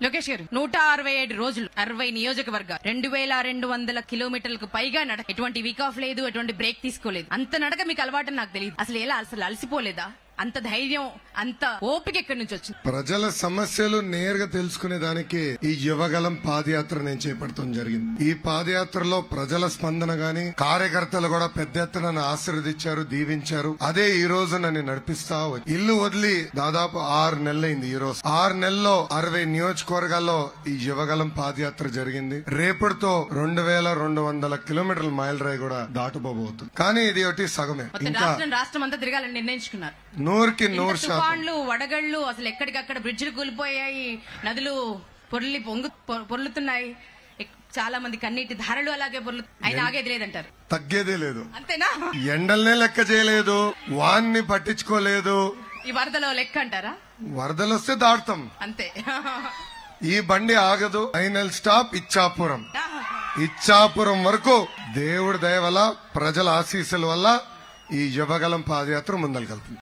లోకేష్ గారు నూట అరవై ఏడు రోజులు అరవై నియోజకవర్గ రెండు వేల రెండు వందల కిలోమీటర్లకు పైగా నడక ఎటువంటి వీక్ ఆఫ్ లేదు ఎటువంటి బ్రేక్ తీసుకోలేదు అంత నడక మీకు అలవాటు నాకు తెలియదు అసలు ఎలా అసలు అలసిపోలేదా అంత ధైర్యం అంత ఓపిక ఎక్కడి నుంచి వచ్చింది ప్రజల సమస్యలు నేరుగా తెలుసుకునే దానికి ఈ యువగలం పాదయాత్ర నేను చేపడటం జరిగింది ఈ పాదయాత్రలో ప్రజల స్పందన గాని కార్యకర్తలు కూడా పెద్ద ఎత్తున నన్ను ఆశీర్వదించారు దీవించారు అదే ఈ రోజు నన్ను నడిపిస్తా వచ్చి- ఇల్లు వదిలి దాదాపు ఆరు నెలలైంది ఈ రోజు ఆరు నెలల్లో అరవై నియోజకవర్గాల్లో ఈ యువగలం పాదయాత్ర జరిగింది రేపటితో రెండు వేల రెండు వందల కిలోమీటర్ల మైల్ రాయి కూడా దాటుపోబోతుంది కానీ ఇది ఒకటి సగమే మొత్తం ఇంకా రాష్ట్రం రాష్ట్రం అంతా తిరగాలని నిర్ణయించుకున్నారు నూరుకి ఇంత నూరు శాతం తుఫాన్లు వడగళ్ళు అసలు ఎక్కడికక్కడ బ్రిడ్జిలు కూలిపోయాయి నదులు పొర్లి పొంగు పొ- పొర్లుతున్నాయి ఎక్- చాలా మంది కన్నీటి ధారలు అలాగే పొర్లు అయినా ఆగేది లేదంటారు తగ్గేదే లేదు అంతేనా ఎండల్నే లెక్క చేయలేదు వాన్ని పట్టించుకోలేదు ఈ వరదలో లెక్క అంటారా వరదలు వస్తే దాటుతాం అంతే ఈ బండి ఆగదు ఫైనల్ స్టాప్ ఇచ్చాపురం ఇచ్చాపురం వరకు దేవుడి దయ వల్ల ప్రజల ఆశీస్సుల వల్ల ఈ యువగలం పాదయాత్ర ముందలకెళ్తుంది